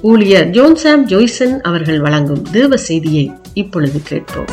ஊழியர் ஜோன்சாம் ஜோய்சன் அவர்கள் வழங்கும் தேவ செய்தியை இப்பொழுது கேட்போம்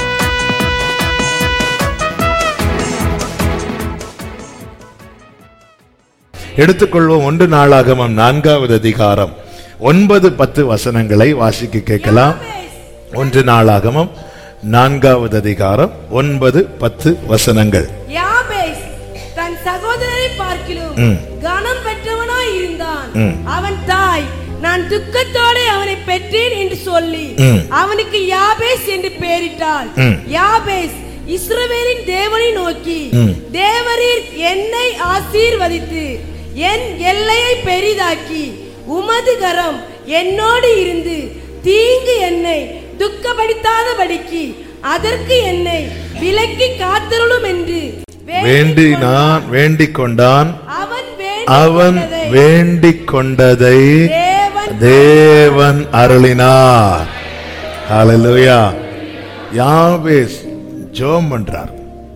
எடுத்துக்கொள்வோம் ஒன்று நாளாகமம் நான்காவது அதிகாரம் ஒன்பது பத்து வசனங்களை வாசிக்க கேட்கலாம் ஒன்று நாளாகமம் நான்காவது அதிகாரம் ஒன்பது பத்து வசனங்கள் யாபேஸ் தன் சகோதரரை பார்க்கிலும் ம். கனம் பெற்றவனாய் இருந்தான் ம். அவன் தாய் நான் துக்கத்தோடு அவனை பெற்றேன் என்று சொல்லி ம். அவனுக்கு யாபேஸ் என்று பெயரிட்டாள் ம். யாபேஸ் இஸ்ரவேலின் தேவனை நோக்கி ம். தேவரீர் என்னை ஆசீர்வதித்து என் எல்லையை பெரிதாக்கி உமது கரம் என்னோடு இருந்து தீங்கு என்னை துக்கப்படுத்தாதபடிக்கு அதற்கு என்னை விலக்கி காத்தருளும் என்று வேண்டி நான் வேண்டிக் கொண்டான் அவன் அவன் வேண்டிக் வேண்டிக் கொண்டதை தேவன் தேவன் அருளினார் ஹalleluya யாவேஸ் ஜெபம் பண்றார்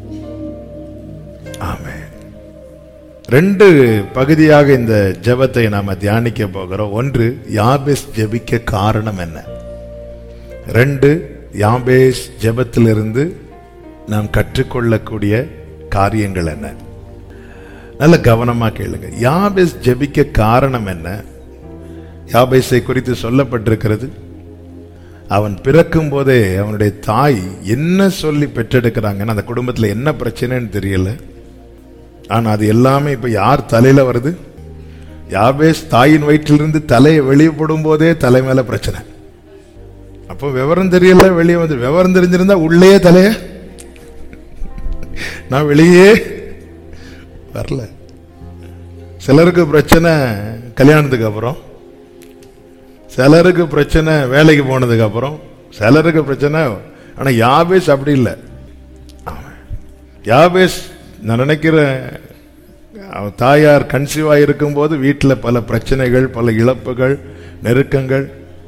ஆமென் ரெண்டு பகுதியாக இந்த ஜெபத்தை நாம தியானிக்க போகிறோம் ஒன்று யாபேஸ் ஜெபிக்க காரணம் என்ன ரெண்டு யாபேஸ் ஜெபத்திலிருந்து நாம் கற்றுக்கொள்ளக்கூடிய காரியங்கள் என்ன நல்ல கவனமா கேளுங்க யாபேஸ் ஜெபிக்க காரணம் என்ன யாபேஸை குறித்து சொல்லப்பட்டிருக்கிறது அவன் பிறக்கும் போதே அவனுடைய தாய் என்ன சொல்லி பெற்றெடுக்கிறாங்கன்னா அந்த குடும்பத்தில் என்ன பிரச்சனைன்னு தெரியல ஆனா அது எல்லாமே இப்ப யார் தலையில வருது யாபேஸ் தாயின் வயிற்றிலிருந்து தலையை வெளியே போடும் போதே தலை மேல பிரச்சனை அப்போ விவரம் தெரியல வெளியே வந்து விவரம் தெரிஞ்சிருந்தா உள்ளே தலைய நான் வெளியே வரல சிலருக்கு பிரச்சனை கல்யாணத்துக்கு அப்புறம் சிலருக்கு பிரச்சனை வேலைக்கு போனதுக்கு அப்புறம் சிலருக்கு பிரச்சனை ஆனா யாபேஸ் அப்படி இல்லை ஆமா. யாபேஸ் நான் நினைக்கிறேன் அவன் தாயார் கன்சீவாக இருக்கும்போது வீட்டில் பல பிரச்சனைகள் பல இழப்புகள் நெருக்கங்கள்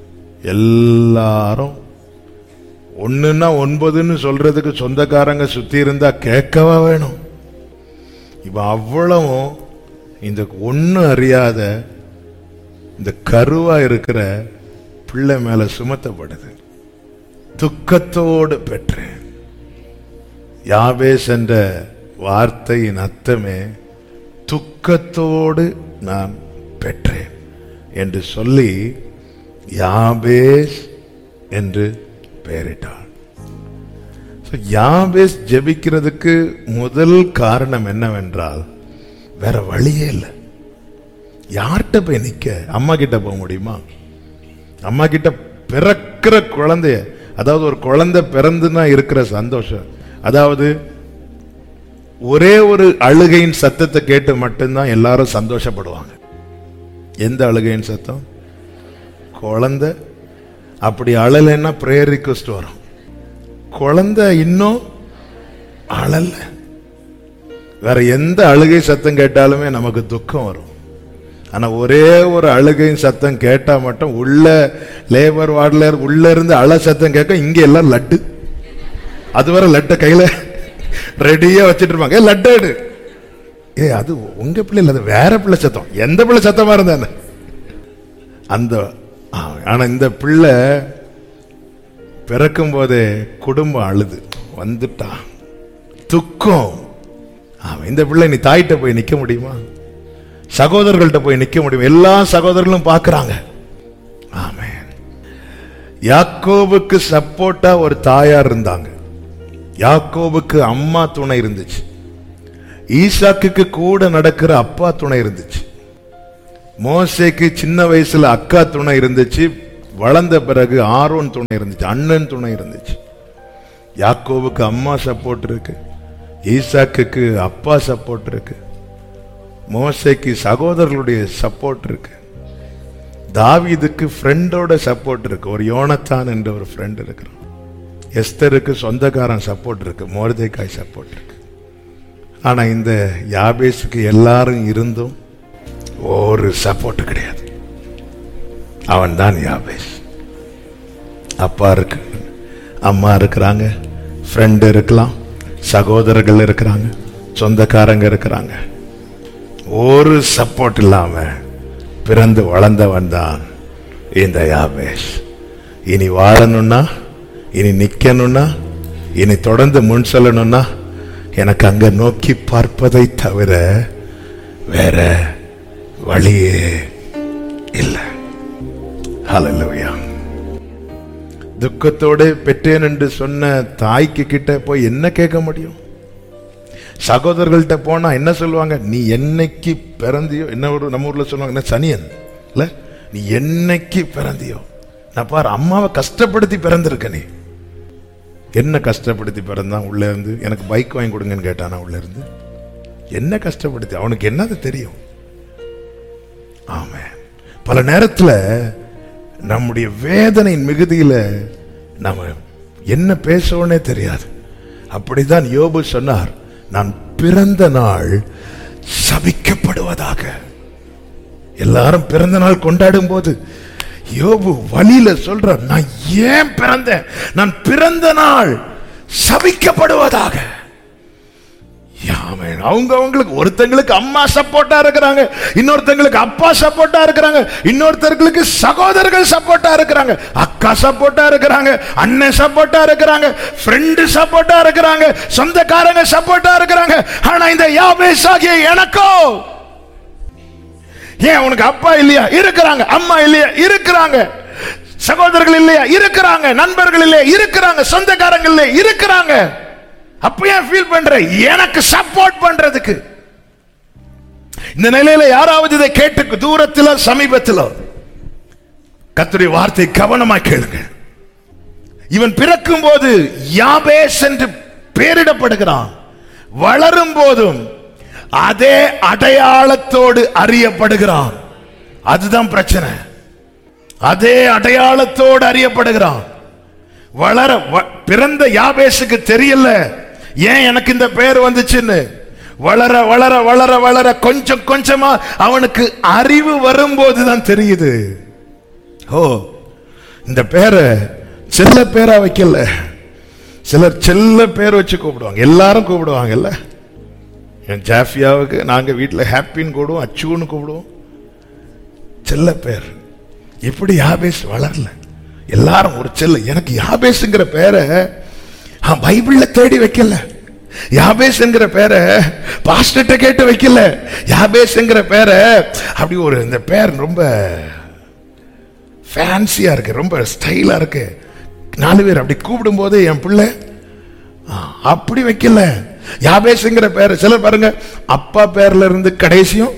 எல்லாரும் ஒண்ணுன்னா ஒன்பதுன்னு சொல்றதுக்கு சொந்தக்காரங்க சுத்தி இருந்தா கேட்கவா வேணும் இப்ப அவ்வளவும் இந்த ஒன்னும் அறியாத இந்த கருவா இருக்கிற பிள்ளை மேல சுமத்தப்படுது துக்கத்தோடு பெற்றேன் யாபேஸ் என்ற வார்த்தையின் அர்த்தமே துக்கத்தோடு நான் பெற்றேன் என்று சொல்லி யாபேஸ் என்று பெயரிட்டாள் So, யாபேஸ் ஜெபிக்கிறதுக்கு முதல் காரணம் என்னவென்றால் வேற வழியே இல்லை யார்கிட்ட போய் நிக்க அம்மா கிட்ட போக முடியுமா அம்மா கிட்ட பிறக்கிற குழந்தைய அதாவது ஒரு குழந்தை பிறந்துனா இருக்கிற சந்தோஷம் அதாவது ஒரே ஒரு அழுகையின் சத்தத்தை கேட்டு மட்டும்தான் எல்லாரும் சந்தோஷப்படுவாங்க எந்த அழுகையின் சத்தம் குழந்தை அப்படி அழலைன்னா ப்ரேயர் ரிக்வஸ்ட் வரும் குழந்தை இன்னும் அழல வேற எந்த அழுகை சத்தம் கேட்டாலுமே நமக்கு துக்கம் வரும் ஆனா ஒரே ஒரு அழுகையின் சத்தம் கேட்டா மட்டும் உள்ள லேபர் வார்டுல உள்ள இருந்து அழ சத்தம் கேட்க இங்க எல்லாம் லட்டு அது வரை லட்டை கையில ரெடியா வச்சிட்டு இருப்பாங்க ஏ லட்டு எடு ஏ அது உங்க பிள்ளை இல்ல அது வேற பிள்ளை சத்தம் எந்த பிள்ளை சத்தமா இருந்தா என்ன? அந்த ஆ, ஆனா இந்த பிள்ளை பிறக்கும் போதே குடும்பம் அழுது வந்துட்டா துக்கம் ஆமா, இந்த பிள்ளை நீ தாயிட்ட போய் நிக்க முடியுமா சகோதரர்கள்ட்ட போய் நிக்க முடியுமா எல்லா சகோதரர்களும் பார்க்கறாங்க ஆமென் யாக்கோபுக்கு சப்போர்ட்டா ஒரு தாயார் இருந்தாங்க யாக்கோபுக்கு அம்மா துணை இருந்துச்சு ஈசாக்குக்கு கூட நடக்கிற அப்பா துணை இருந்துச்சு மோசேக்கு சின்ன வயசுல அக்கா துணை இருந்துச்சு வளர்ந்த பிறகு ஆரோன் துணை இருந்துச்சு அண்ணன் துணை இருந்துச்சு யாக்கோவுக்கு அம்மா சப்போர்ட் இருக்கு ஈசாக்குக்கு அப்பா சப்போர்ட் இருக்கு மோசேக்கு சகோதரர்களுடைய சப்போர்ட் இருக்கு தாவீதுக்கு ஃப்ரெண்டோட சப்போர்ட் இருக்கு ஒரு யோனத்தான் என்ற ஒரு ஃப்ரெண்ட் இருக்கிறான் எஸ்தருக்கு சொந்தக்காரன் சப்போர்ட் இருக்கு மோர்தேக்காய் சப்போர்ட் இருக்கு ஆனா இந்த யாபேஸுக்கு எல்லாரும் இருந்தும் ஒரு சப்போர்ட் கிடையாது அவன் தான் யாபேஸ் அப்பா இருக்கு அம்மா இருக்கிறாங்க ஃப்ரெண்டு இருக்கலாம் சகோதரர்கள் இருக்கிறாங்க சொந்தக்காரங்க இருக்கிறாங்க ஒரு சப்போர்ட் இல்லாம பிறந்து வளர்ந்தவன் தான் இந்த யாபேஸ் இனி வாழணும்னா இனி நிக்கணும்னா இனி தொடர்ந்து முன் செல்லணும்னா எனக்கு அங்க நோக்கி பார்ப்பதை தவிர வேற வழியே இல்லை ஹalleluya துக்கத்தோடு பெற்றேன் என்று சொன்ன தாய்க்கு கிட்ட போய் என்ன கேட்க முடியும் சகோதரர்கள்ட்ட போனா என்ன சொல்லுவாங்க நீ என்னைக்கு பிறந்தியோ என்ன ஒரு நம்ம ஊர்ல சொல்லுவாங்க என்ன சனியன் இல்ல நீ என்னைக்கு பிறந்தியோ நான் பாரு அம்மாவை கஷ்டப்படுத்தி பிறந்திருக்க நீ என்ன கஷ்டப்படுத்தி பிறந்தான் உள்ள இருந்து எனக்கு பைக் வாங்கி கொடுங்கன்னு கேட்டானா உள்ள இருந்து என்ன கஷ்டப்படுத்தி அவனுக்கு என்னது தெரியும் ஆமென் பல நேரத்துல நம்முடைய வேதனையின் மிகுதியில நாம என்ன பேசவோனே தெரியாது அப்படிதான் யோபு சொன்னார் நான் பிறந்த நாள் சபிக்கப்படுவதாக எல்லாரும் பிறந்த நாள் கொண்டாடும் போது யோபு வழியில சொல்றார் நான் ஏன் பிறந்தேன் நான் பிறந்த நாள் சபிக்கப்படுவதாக ஆமென். அவங்க அவங்களுக்கு ஒருத்தங்களுக்கு அம்மா சப்போர்ட்டா இருக்கிறாங்க இன்னொருத்தங்களுக்கு அப்பா சப்போர்ட்டா இருக்கிறாங்க இன்னொருத்தர்களுக்கு சகோதரர்கள் சப்போர்ட்டா இருக்கிறாங்க அக்கா சப்போர்ட்டா இருக்கிறாங்க அண்ணன் சப்போர்ட்டா இருக்கிறாங்க ஃப்ரெண்டு சப்போர்ட்டா இருக்கிறாங்க சொந்தக்காரங்க சப்போர்ட்டா இருக்கிறாங்க ஆனா இந்த யாபேஸ் ஆகிய எனக்கோ ஏன் உனக்கு அப்பா இல்லையா இருக்கிறாங்க அம்மா இல்லையா இருக்கிறாங்க சகோதரர்கள் இல்லையா இருக்கிறாங்க நண்பர்கள் இல்லையா இருக்கிறாங்க சொந்தக்காரங்க இல்லையா இருக்கிறாங்க அப்ப ஏன் ஃபீல் பண்ற எனக்கு சப்போர்ட் பண்றதுக்கு இந்த நிலையில யாராவது இதை கேட்டு தூரத்திலோ சமீபத்திலோ கத்துடைய வார்த்தை கவனமா கேளுங்க இவன் பிறக்கும் போது யாபேஸ் என்று பெயரிடப்படுகிறான் வளரும் போதும் அதே அடையாளத்தோடு அறியப்படுகிறான் அதுதான் பிரச்சனை அதே அடையாளத்தோடு அறியப்படுகிறான் வளர வ- பிறந்த யாபேசுக்கு தெரியல ஏன் எனக்கு இந்த பேர் வந்துச்சுன்னு வளர வளர வளர வளர கொஞ்சம் கொஞ்சமா அவனுக்கு அறிவு வரும்போது தான் தெரியுது ஓ இந்த பேரை செல்ல பேரா வைக்கல சிலர் செல்ல பேர் வச்சு கூப்பிடுவாங்க எல்லாரும் கூப்பிடுவாங்கல்ல என் ஜாஃபியாவுக்கு நாங்க வீட்டில் ஹாப்பின்னு கூப்பிடுவோம் அச்சுன்னு கூப்பிடுவோம் செல்ல பேர் இப்படி யாபேஸ் வளரல எல்லாரும் ஒரு செல்ல எனக்கு யாபேஸ்ங்கிற பேரை நான் பைபிள்ல தேடி வைக்கல யாபேஸ்ங்கிற பேரை பாஸ்டர்ட்ட கேட்டு வைக்கல யாபேஸ்ங்கிற பேரை அப்படி ஒரு இந்த பேர் ரொம்ப ஃபேன்சியா இருக்கு ரொம்ப ஸ்டைலா இருக்கு நாலு பேர் அப்படி கூப்பிடும் போது என் பிள்ளை ஆ, அப்படி வைக்கல யாபேஸ்ங்கிற பேரை சிலர் பாருங்க அப்பா பேர்ல இருந்து கடைசியும்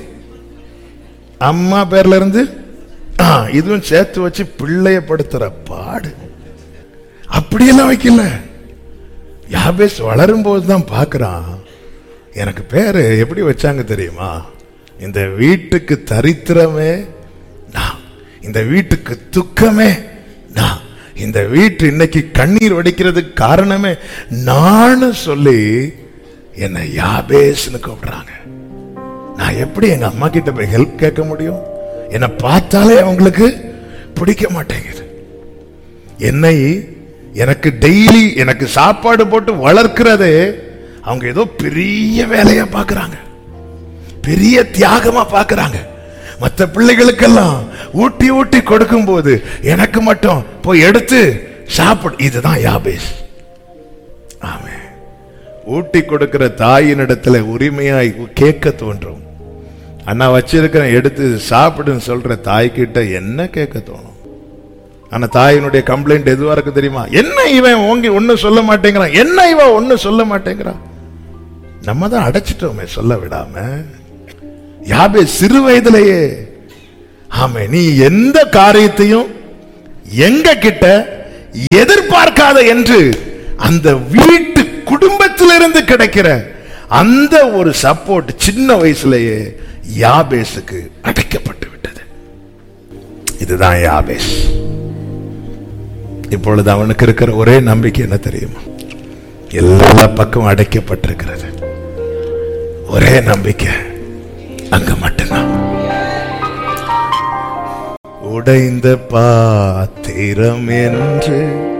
அம்மா பேர்ல இருந்து ஆ, இதுவும் சேர்த்து வச்சு பிள்ளைய படுத்துற பாடு அப்படியெல்லாம் வைக்கல யாபேஸ் வளரும் போது தான் பார்க்கறான் எனக்கு பேரு எப்படி வச்சாங்க தெரியுமா இந்த வீட்டுக்கு தரித்திரமே நான் இந்த வீட்டுக்கு துக்கமே நான் இந்த வீட்டு இன்னைக்கு கண்ணீர் வடிக்கிறதுக்கு காரணமே நான் சொல்லி என்னை யாபேஸ்னு கூப்பிடுறாங்க நான் எப்படி எங்க அம்மா கிட்ட போய் ஹெல்ப் கேட்க முடியும் என்னை பார்த்தாலே அவங்களுக்கு பிடிக்க மாட்டேங்குது என்னை எனக்கு டெய்லி எனக்கு சாப்பாடு போட்டு வளர்க்கிறதே அவங்க ஏதோ பெரிய வேலையா பார்க்கறாங்க பெரிய தியாகமா பார்க்கறாங்க மற்ற பிள்ளைகளுக்கெல்லாம் ஊட்டி ஊட்டி கொடுக்கும் போது எனக்கு மட்டும் போய் எடுத்து சாப்பிடு இதுதான் யாபேஸ் ஆமே ஊட்டி கொடுக்கிற தாயினிடத்துல உரிமையாய் கேட்க தோன்றும் அண்ணா வச்சிருக்கிறேன் எடுத்து சாப்பிடுன்னு சொல்ற தாய்கிட்ட என்ன கேட்க தோணும் ஆனா தாயினுடைய கம்ப்ளைண்ட் எதுவா இருக்கு தெரியுமா என்ன இவன் ஓங்கி ஒண்ணு சொல்ல மாட்டேங்கிறான் என்ன இவன் ஒண்ணு சொல்ல மாட்டேங்கிறான் நம்ம தான் அடைச்சிட்டோமே சொல்ல விடாம யாபே சிறு வயதிலேயே ஆமே நீ எந்த காரியத்தையும் எங்க கிட்ட எதிர்பார்க்காத என்று அந்த வீட்டு குடும்பத்திலிருந்து கிடைக்கிற அந்த ஒரு சப்போர்ட் சின்ன வயசுலயே யாபேஸுக்கு அடைக்கப்பட்டு விட்டது இதுதான் யாபேஸ் இப்பொழுது அவனுக்கு இருக்கிற ஒரே நம்பிக்கை என்ன தெரியுமா எல்லா பக்கம் அடைக்கப்பட்டிருக்கிறது ஒரே நம்பிக்கை அங்க மட்டும்தான் உடைந்த பாத்திரம் என்று